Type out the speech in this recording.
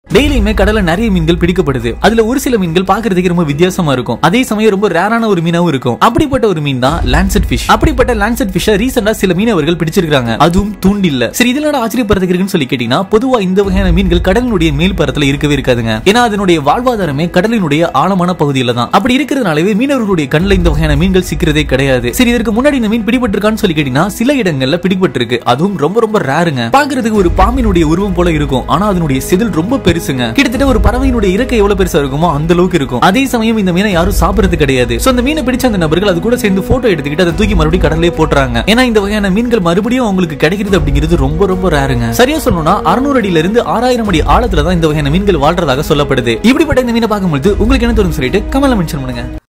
டெய்லியுமே கடல்ல நிறைய மீன்கள் பிடிக்கப்படுது அதுல ஒரு சில மீன்கள் பாக்குறதுக்கு ரொம்ப வித்தியாசமா இருக்கும் அதே சமயம் ரொம்ப ரேரான ஒரு மீனாவும் இருக்கும் அப்படிப்பட்ட ஒரு மீன் தான் லான்செட் ஃபிஷ் அப்படிப்பட்ட லான்செட் ஃபிஷ்ஷை ரீசெண்டா சில மீனவர்கள் பிடிச்சிருக்காங்க அதுவும் தூண்டில்ல சரி இதனால ஆச்சரியப்படுறதுக்கு இருக்குன்னு சொல்லி கேட்டீங்கன்னா பொதுவா இந்த வகையான மீன்கள் கடலினுடைய மேல் பரத்துல இருக்கவே இருக்காதுங்க ஏன்னா அதனுடைய வாழ்வாதாரமே கடலினுடைய ஆழமான பகுதியில தான் அப்படி இருக்கிறதுனாலவே மீனவர்களுடைய கண்ணில் இந்த வகையான மீன்கள் சிக்கிறதே கிடையாது சரி இதற்கு முன்னாடி இந்த மீன் பிடிபட்டிருக்கான்னு சொல்லி கேட்டீங்கன்னா சில இடங்கள்ல பிடிபட்டிருக்கு அதுவும் ரொம்ப ரொம்ப ரேருங்க பாக்குறதுக்கு ஒரு பாம்பினுடைய உருவம் போல இருக்கும் ஆனா அதனுடைய செதில் ரொம்ப பெருசுங்க கிட்டத்தட்ட ஒரு பறவையினுடைய இறக்கை எவ்வளவு பெருசா இருக்குமோ அந்த அளவுக்கு இருக்கும் அதே சமயம் இந்த மீனை யாரும் சாப்பிடுறது கிடையாது சோ அந்த மீனை பிடிச்ச அந்த நபர்கள் அது கூட சேர்ந்து போட்டோ எடுத்துக்கிட்டு அதை தூக்கி மறுபடியும் கடல்லே போட்டுறாங்க ஏன்னா இந்த வகையான மீன்கள் மறுபடியும் அவங்களுக்கு கிடைக்கிறது அப்படிங்கிறது ரொம்ப ரொம்ப ரேருங்க சரியா சொல்லணும்னா அறுநூறு அடியில இருந்து ஆறாயிரம் அடி ஆழத்துல தான் இந்த வகையான மீன்கள் வாழ்றதாக சொல்லப்படுது இப்படிப்பட்ட இந்த மீனை பார்க்கும்போது உங்களுக்கு என்ன தோணும் சொல்லிட்டு கமல மென்ஷன் பண்ணுங்க